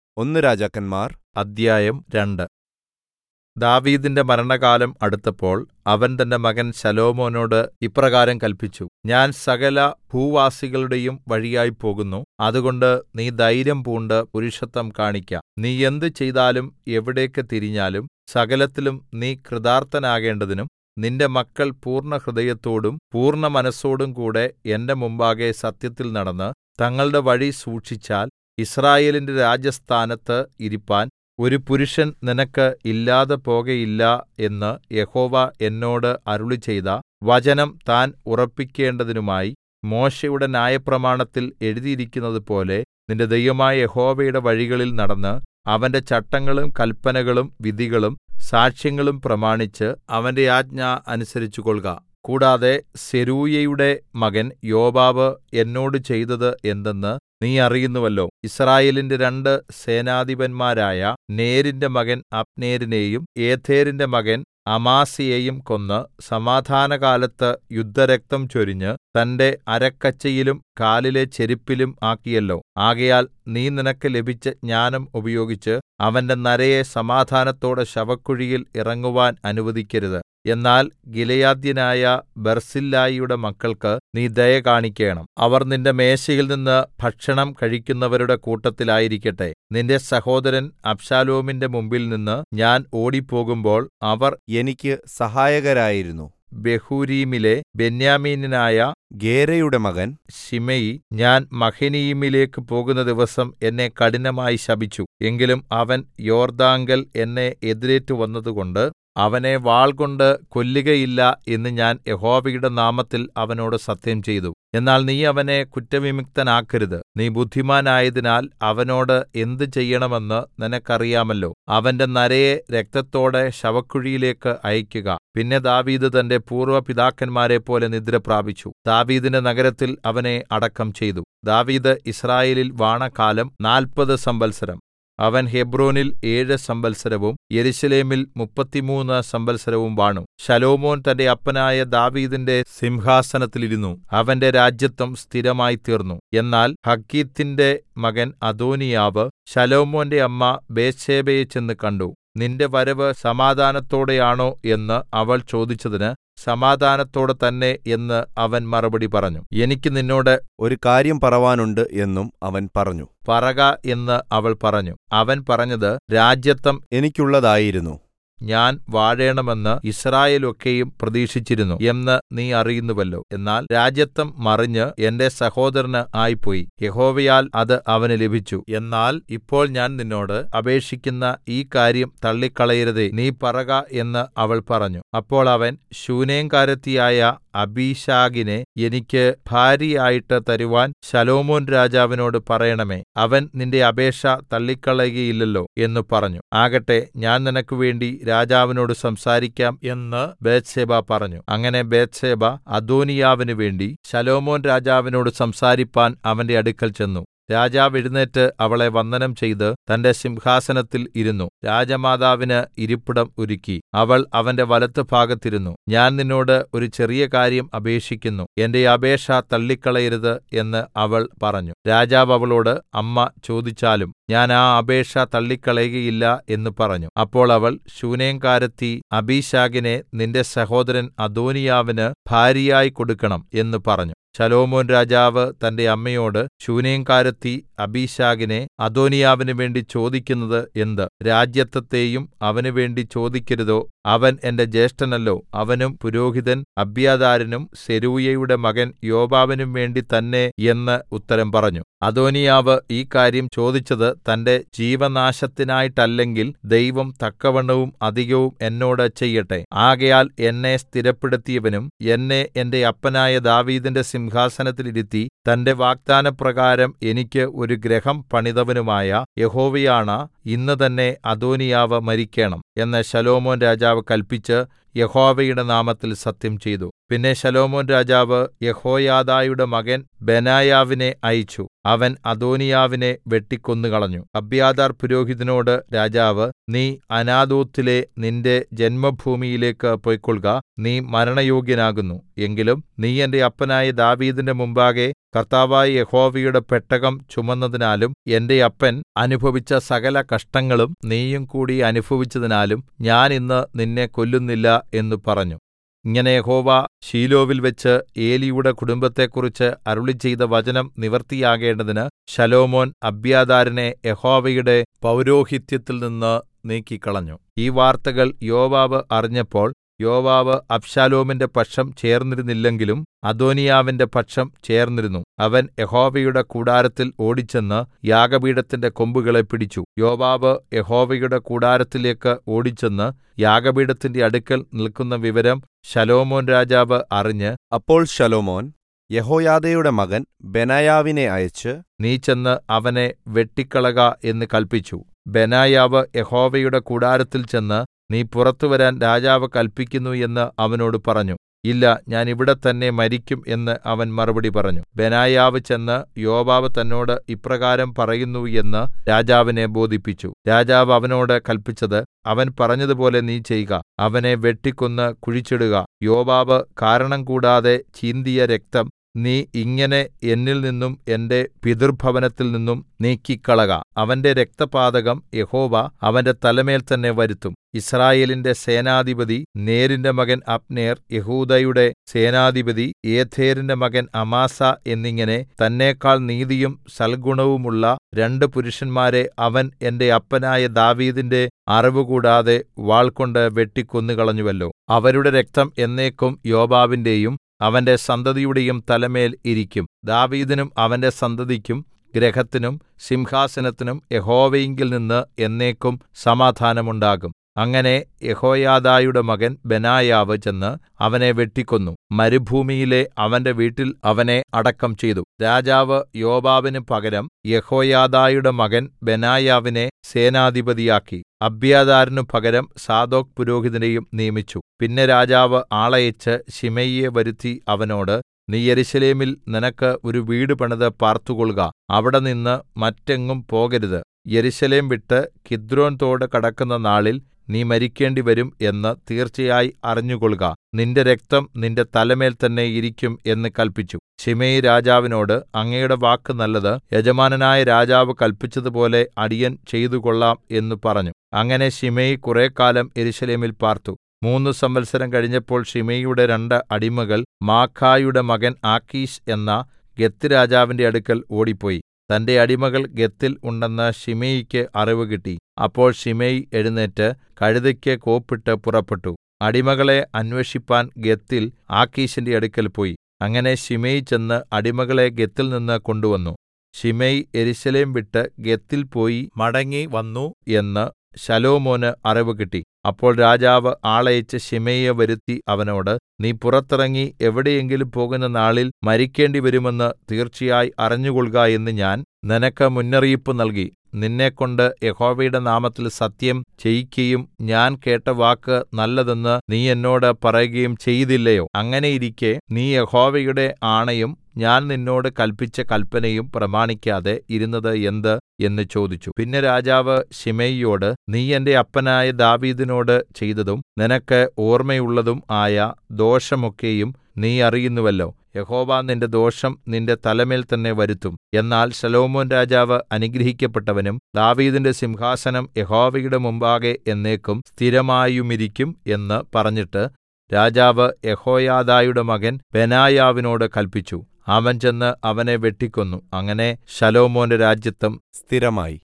ഒന്ന് രാജാക്കന്മാർ അദ്ധ്യായം രണ്ട് ദാവീദിന്റെ മരണകാലം അടുത്തപ്പോൾ അവൻ തന്റെ മകൻ ശലോമോനോട് ഇപ്രകാരം കല്പിച്ചു ഞാൻ സകല ഭൂവാസികളുടെയും വഴിയായി പോകുന്നു അതുകൊണ്ട് നീ ധൈര്യം പൂണ്ട് പുരുഷത്വം കാണിക്ക നീ എന്ത് ചെയ്താലും എവിടേക്ക് തിരിഞ്ഞാലും സകലത്തിലും നീ കൃതാർത്ഥനാകേണ്ടതിനും നിന്റെ മക്കൾ പൂർണ്ണഹൃദയത്തോടും പൂർണ്ണമനസ്സോടും കൂടെ എന്റെ മുമ്പാകെ സത്യത്തിൽ നടന്ന് തങ്ങളുടെ വഴി സൂക്ഷിച്ചാൽ യിസ്രായേലിന്റെ രാജസ്ഥാനത്ത് ഇരിപ്പാൻ ഒരു പുരുഷൻ നിനക്ക് ഇല്ലാതെ പോകയില്ല എന്ന് യഹോവ എന്നോട് അരുളിച്ചെയ്ത വചനം താൻ ഉറപ്പിക്കേണ്ടതിനുമായി മോശെയുടെ ന്യായപ്രമാണത്തിൽ എഴുതിയിരിക്കുന്നതുപോലെ നിന്റെ ദൈവമായ യെഹോവയുടെ വഴികളിൽ നടന്ന് അവന്റെ ചട്ടങ്ങളും കല്പനകളും വിധികളും സാക്ഷ്യങ്ങളും പ്രമാണിച്ച് അവന്റെ ആജ്ഞ അനുസരിച്ചുകൊൾക കൂടാതെ സെരൂയയുടെ മകൻ യോവാബ് എന്നോട് ചെയ്തത് എന്തെന്ന് നീ അറിയുന്നുവല്ലോ യിസ്രായേലിന്റെ രണ്ട് സേനാധിപന്മാരായ നേരിന്റെ മകൻ അബ്നേരിനെയും ഏഥേരിന്റെ മകൻ അമാസയെയും കൊന്ന് സമാധാനകാലത്ത് യുദ്ധരക്തം ചൊരിഞ്ഞ് തന്റെ അരക്കച്ചയിലും കാലിലെ ചെരിപ്പിലും ആക്കിയല്ലോ ആകയാൽ നീ നിനക്ക് ലഭിച്ച ജ്ഞാനം ഉപയോഗിച്ച് അവന്റെ നരയെ സമാധാനത്തോടെ ശവക്കുഴിയിൽ ഇറങ്ങുവാൻ അനുവദിക്കരുത് എന്നാൽ ഗിലെയാദ്യനായ ബർസില്ലായിയുടെ മക്കൾക്ക് നീ ദയ കാണിക്കേണം അവർ നിന്റെ മേശയിൽനിന്ന് ഭക്ഷണം കഴിക്കുന്നവരുടെ കൂട്ടത്തിലായിരിക്കട്ടെ നിന്റെ സഹോദരൻ അബ്ശാലോമിന്റെ മുമ്പിൽനിന്ന് ഞാൻ ഓടിപ്പോകുമ്പോൾ അവർ എനിക്ക് സഹായകരായിരുന്നു ബഹൂരീമിലെ ബെന്യാമീന്യനായ ഗേരയുടെ മകൻ ശിമെയി ഞാൻ മഹനയീമിലേക്ക് പോകുന്ന ദിവസം എന്നെ കഠിനമായി ശപിച്ചു എങ്കിലും അവൻ യോർദ്ദാങ്കൽ എന്നെ എതിരേറ്റു വന്നതുകൊണ്ട് അവനെ വാൾകൊണ്ട് കൊല്ലുകയില്ല എന്ന് ഞാൻ യഹോവയുടെ നാമത്തിൽ അവനോട് സത്യം ചെയ്തു എന്നാൽ നീ അവനെ കുറ്റവിമുക്തനാക്കരുത് നീ ബുദ്ധിമാനായതിനാൽ അവനോട് എന്ത് ചെയ്യണമെന്ന് നിനക്കറിയാമല്ലോ അവന്റെ നരയെ രക്തത്തോടെ ശവക്കുഴിയിലേക്ക് അയക്കുക പിന്നെ ദാവീദ് തന്റെ പൂർവ്വ പിതാക്കന്മാരെപ്പോലെ നിദ്ര പ്രാപിച്ചു ദാവീദിന്റെ നഗരത്തിൽ അവനെ അടക്കം ചെയ്തു ദാവീദ് യിസ്രായേലിൽ വാണകാലം നാല്പത് സംവത്സരം അവൻ ഹെബ്രോനിൽ ഏഴ് സംവത്സരവും യെരൂശലേമിൽ മുപ്പത്തിമൂന്ന് സംവത്സരവും വാണു ശലോമോൻ തന്റെ അപ്പനായ ദാവീദിന്റെ സിംഹാസനത്തിലിരുന്നു അവന്റെ രാജ്യത്വം സ്ഥിരമായി തീർന്നു എന്നാൽ ഹഗ്ഗീത്തിന്റെ മകൻ അദോനിയാവ് ശലോമോന്റെ അമ്മ ബേത്ശേബയെ ചെന്ന് കണ്ടു നിന്റെ വരവ് സമാധാനത്തോടെയാണോ എന്ന് അവൾ ചോദിച്ചതിന് സമാധാനത്തോടെ തന്നെ എന്ന് അവൻ മറുപടി പറഞ്ഞു എനിക്ക് നിന്നോട് ഒരു കാര്യം പറവാനുണ്ട് എന്നും അവൻ പറഞ്ഞു പറക എന്ന് അവൾ പറഞ്ഞു അവൻ പറഞ്ഞത് രാജ്യത്വം എനിക്കുള്ളതായിരുന്നു ഞാൻ വാഴേണമെന്ന് യിസ്രായേലൊക്കെയും പ്രതീക്ഷിച്ചിരുന്നു എന്ന് നീ അറിയുന്നുവല്ലോ എന്നാൽ രാജത്വം മറിഞ്ഞ് എന്റെ സഹോദരന് ആയിപ്പോയി യഹോവയാൽ അത് അവന് ലഭിച്ചു എന്നാൽ ഇപ്പോൾ ഞാൻ നിന്നോട് അപേക്ഷിക്കുന്ന ഈ കാര്യം തള്ളിക്കളയരുതേ നീ പറക എന്ന് അവൾ പറഞ്ഞു അപ്പോൾ അവൻ ശൂനേംകാരത്തിയായ അബീശാഗിനെ എനിക്ക് ഭാര്യയായിട്ട് തരുവാൻ ശലോമോൻ രാജാവിനോട് പറയണമേ അവൻ നിന്റെ അപേക്ഷ തള്ളിക്കളയുകയില്ലല്ലോ എന്ന് പറഞ്ഞു ആകട്ടെ ഞാൻ നിനക്ക് വേണ്ടി രാജാവിനോട് സംസാരിക്കാം എന്ന് ബേത്ശേബ പറഞ്ഞു അങ്ങനെ ബേത്ശേബ അദോനിയാവിന് വേണ്ടി ശലോമോൻ രാജാവിനോട് സംസാരിപ്പാൻ അവന്റെ അടുക്കൽ ചെന്നു രാജാവ് എഴുന്നേറ്റ് അവളെ വന്ദനം ചെയ്ത് തന്റെ സിംഹാസനത്തിൽ ഇരുന്നു രാജമാതാവിന് ഇരിപ്പിടം ഒരുക്കി അവൾ അവന്റെ വലത്തുഭാഗത്തിരുന്നു ഞാൻ നിന്നോട് ഒരു ചെറിയ കാര്യം അപേക്ഷിക്കുന്നു എന്റെ അപേക്ഷ തള്ളിക്കളയരുത് എന്ന് അവൾ പറഞ്ഞു രാജാവ് അവളോട് അമ്മ ചോദിച്ചാലും ഞാൻ ആ അപേക്ഷ തള്ളിക്കളയുകയില്ല എന്ന് പറഞ്ഞു അപ്പോൾ അവൾ ശൂനേംകാരത്തി അബീശാഗിനെ നിന്റെ സഹോദരൻ അദോനിയാവിന് ഭാര്യയായി കൊടുക്കണം എന്ന് പറഞ്ഞു ശലോമോൻ രാജാവ് തന്റെ അമ്മയോട് ശൂനേംകാരത്തി അബീശാഗിനെ അദോനിയാവിന് വേണ്ടി ചോദിക്കുന്നത് എന്ത് രാജ്യത്വത്തെയും അവന് വേണ്ടി ചോദിക്കരുതോ അവൻ എന്റെ ജ്യേഷ്ഠനല്ലോ അവനും പുരോഹിതൻ അബ്യാതാരിനും സെരൂയയുടെ മകൻ യോബാവിനും വേണ്ടി തന്നെ എന്ന് ഉത്തരം പറഞ്ഞു അദോനിയാവ് ഈ കാര്യം ചോദിച്ചത് തന്റെ ജീവനാശത്തിനായിട്ടല്ലെങ്കിൽ ദൈവം തക്കവണ്ണവും അധികവും എന്നോട് ചെയ്യട്ടെ ആകയാൽ എന്നെ സ്ഥിരപ്പെടുത്തിയവനും എന്നെ എന്റെ അപ്പനായ ദാവീദിന്റെ സിംഹാസനത്തിൽ ഇരുത്തി തന്റെ വാഗ്ദാനപ്രകാരം എനിക്ക് ഒരു ഗൃഹം പണിതവനുമായ യഹോവയാണ ഇന്ന് തന്നെ അദോനിയാവ് മരിക്കേണം എന്ന് ശലോമോൻ രാജാവ് കല്പിച്ച് യഹോവയുടെ നാമത്തിൽ സത്യം ചെയ്തു പിന്നെ ശലോമോൻ രാജാവ് യഹോയാദായുടെ മകൻ ബെനായാവിനെ അയച്ചു അവൻ അദോനീയാവിനെ വെട്ടിക്കൊന്നുകളഞ്ഞു അബ്യാഥാർ പുരോഹിതനോട് രാജാവ് നീ അനാഥോത്തിലെ നിന്റെ ജന്മഭൂമിയിലേക്ക് പൊയ്ക്കൊൾക നീ മരണയോഗ്യനാകുന്നു എങ്കിലും നീ എന്റെ അപ്പനായ ദാവീദിന്റെ മുമ്പാകെ കർത്താവായ യഹോവയുടെ പെട്ടകം ചുമന്നതിനാലും എന്റെ അപ്പൻ അനുഭവിച്ച സകല കഷ്ടങ്ങളും നീയും കൂടി അനുഭവിച്ചതിനാലും ഞാൻ ഇന്ന് നിന്നെ കൊല്ലുന്നില്ല എന്ന് പറഞ്ഞു ഇങ്ങനെ യഹോവ ശീലോവിൽ വെച്ച് ഏലിയുടെ കുടുംബത്തെക്കുറിച്ച് അരുളിച്ചെയ്ത വചനം നിവൃത്തിയാകേണ്ടതിന് ശലോമോൻ അബ്യാഥാരിനെ യഹോവയുടെ പൗരോഹിത്യത്തിൽ നിന്ന് നീക്കിക്കളഞ്ഞു ഈ വാർത്തകൾ യോവാബ് അറിഞ്ഞപ്പോൾ യോവാബ് അബ്ശാലോമിന്റെ പക്ഷം ചേർന്നിരുന്നില്ലെങ്കിലും അദോനീയാവിന്റെ പക്ഷം ചേർന്നിരുന്നു അവൻ യഹോവയുടെ കൂടാരത്തിൽ ഓടിച്ചെന്ന് യാഗപീഠത്തിന്റെ കൊമ്പുകളെ പിടിച്ചു യോവാബ് യഹോവയുടെ കൂടാരത്തിലേക്ക് ഓടിച്ചെന്ന് യാഗപീഠത്തിന്റെ അടുക്കൽ നിൽക്കുന്ന വിവരം ശലോമോൻ രാജാവ് അറിഞ്ഞ് അപ്പോൾ ശലോമോൻ യഹോയാദയുടെ മകൻ ബെനായാവിനെ അയച്ച് നീ ചെന്ന് അവനെ വെട്ടിക്കളക എന്ന് കല്പിച്ചു ബെനായാവ് യഹോവയുടെ കൂടാരത്തിൽ ചെന്ന് നീ പുറത്തുവരാൻ രാജാവ് കല്പിക്കുന്നു എന്ന് അവനോട് പറഞ്ഞു ഇല്ല ഞാൻ ഇവിടെ തന്നെ മരിക്കും എന്ന് അവൻ മറുപടി പറഞ്ഞു ബെനായാവ് ചെന്ന് യോവാബ് തന്നോട് ഇപ്രകാരം പറയുന്നു എന്ന് രാജാവിനെ ബോധിപ്പിച്ചു രാജാവ് അവനോട് കല്പിച്ചത് അവൻ പറഞ്ഞതുപോലെ നീ ചെയ്ക അവനെ വെട്ടിക്കൊന്ന് കുഴിച്ചിടുക യോവാബ് കാരണം കൂടാതെ ചീന്തിയ രക്തം നീ ഇങ്ങനെ എന്നിൽ നിന്നും എന്റെ പിതൃഭവനത്തിൽ നിന്നും നീക്കിക്കളക അവന്റെ രക്തപാതകം യഹോവ അവന്റെ തലമേൽ തന്നെ വരുത്തും യിസ്രായേലിന്റെ സേനാധിപതി നേരിന്റെ മകൻ അബ്നേർ യഹൂദയുടെ സേനാധിപതി ഏഥേരിന്റെ മകൻ അമാസ എന്നിങ്ങനെ തന്നേക്കാൾ നീതിയും സൽഗുണവുമുള്ള രണ്ട് പുരുഷന്മാരെ അവൻ എന്റെ അപ്പനായ ദാവീദിന്റെ അറിവുകൂടാതെ വാൾകൊണ്ട് വെട്ടിക്കൊന്നുകളഞ്ഞുവല്ലോ അവരുടെ രക്തം എന്നേക്കും യോവാബിന്റെയും അവന്റെ സന്തതിയുടെയും തലമേൽ ഇരിക്കും ദാവീദിനും അവന്റെ സന്തതിക്കും ഗൃഹത്തിനും സിംഹാസനത്തിനും യഹോവയിങ്കിൽ നിന്ന് എന്നേക്കും സമാധാനമുണ്ടാകും അങ്ങനെ യഹോയാദായുടെ മകൻ ബെനായാവ് ചെന്ന് അവനെ വെട്ടിക്കൊന്നു മരുഭൂമിയിലെ അവന്റെ വീട്ടിൽ അവനെ അടക്കം ചെയ്തു രാജാവ് യോവാബിന് പകരം യഹോയാദായുടെ മകൻ ബെനായാവിനെ സേനാധിപതിയാക്കി അബ്യാഥാരിനു പകരം സാദോക് പുരോഹിതനെയും നിയമിച്ചു പിന്നെ രാജാവ് ആളയച്ച് ശിമയിയെ വരുത്തി അവനോട് നീ യെരൂശലേമിൽ നിനക്ക് ഒരു വീട് പണിത് പാർത്തുകൊൾക അവിടെ നിന്ന് മറ്റെങ്ങും പോകരുത് യെരൂശലേം വിട്ട് കിദ്രോൻ തോട് കടക്കുന്ന നാളിൽ നീ മരിക്കേണ്ടി വരും എന്ന് തീർച്ചയായി അറിഞ്ഞുകൊൾക നിന്റെ രക്തം നിന്റെ തലമേൽ തന്നെ ഇരിക്കും എന്ന് കല്പിച്ചു ശിമെയി രാജാവിനോട് അങ്ങയുടെ വാക്ക് നല്ലത് യജമാനനായ രാജാവ് കല്പിച്ചതുപോലെ അടിയൻ ചെയ്തുകൊള്ളാം എന്ന് പറഞ്ഞു അങ്ങനെ ശിമെയി കുറെക്കാലം യെരൂശലേമിൽ പാർത്തു മൂന്ന് സംവത്സരം കഴിഞ്ഞപ്പോൾ ശിമെയിയുടെ രണ്ട് അടിമകൾ മാഖായുടെ മകൻ ആക്കീശ് എന്ന ഗത്ത് രാജാവിന്റെ അടുക്കൽ ഓടിപ്പോയി തന്റെ അടിമകൾ ഗത്തിൽ ഉണ്ടെന്ന് ശിമെയിക്ക് അറിവ് കിട്ടി അപ്പോൾ ശിമെയി എഴുന്നേറ്റ് കഴുതയ്ക്ക് കോപ്പിട്ട് പുറപ്പെട്ടു അടിമകളെ അന്വേഷിപ്പാൻ ഗത്തിൽ ആക്കീശിന്റെ അടുക്കൽ പോയി അങ്ങനെ ശിമെയി ചെന്ന് അടിമകളെ ഗത്തിൽ നിന്ന് കൊണ്ടുവന്നു ശിമെയി യെരൂശലേം വിട്ട് ഗത്തിൽ പോയി മടങ്ങി വന്നു എന്ന് ശലോമോന് അറിവ് കിട്ടി അപ്പോൾ രാജാവ് ആളയച്ച് ശിമെയിയെ വരുത്തി അവനോട് നീ പുറത്തിറങ്ങി എവിടെയെങ്കിലും പോകുന്ന നാളിൽ മരിക്കേണ്ടി വരുമെന്ന് തീർച്ചയായി അറിഞ്ഞുകൊൾക എന്ന് ഞാൻ നിനക്ക് മുന്നറിയിപ്പ് നൽകി നിന്നെക്കൊണ്ട് യഹോവയുടെ നാമത്തിൽ സത്യം ചെയ്യിക്കയും ഞാൻ കേട്ട വാക്ക് നല്ലതെന്ന് നീ എന്നോട് പറയുകയും ചെയ്തില്ലയോ അങ്ങനെയിരിക്കെ നീ യഹോവയുടെ ആണയും ഞാൻ നിന്നോട് കല്പിച്ച കൽപ്പനയും പ്രമാണിക്കാതെ ഇരുന്നത് എന്ത് എന്ന് ചോദിച്ചു പിന്നെ രാജാവ് ശിമെയിയോട് നീ എന്റെ അപ്പനായ ദാവീദിനോട് ചെയ്തതും നിനക്ക് ഓർമ്മയുള്ളതും ആയ ദോഷമൊക്കെയും നീ അറിയുന്നുവല്ലോ യഹോവ നിന്റെ ദോഷം നിന്റെ തലമേൽ തന്നെ വരുത്തും എന്നാൽ ശലോമോൻ രാജാവ് അനുഗ്രഹിക്കപ്പെട്ടവനും ദാവീദിന്റെ സിംഹാസനം യഹോവയുടെ മുമ്പാകെ എന്നേക്കും സ്ഥിരമായുമിരിക്കും എന്ന് പറഞ്ഞിട്ട് രാജാവ് യഹോയാദായുടെ മകൻ ബെനായാവിനോട് കല്പിച്ചു അവൻ ചെന്ന് അവനെ വെട്ടിക്കൊന്നു അങ്ങനെ ശലോമോന്റെ രാജ്യത്വം സ്ഥിരമായി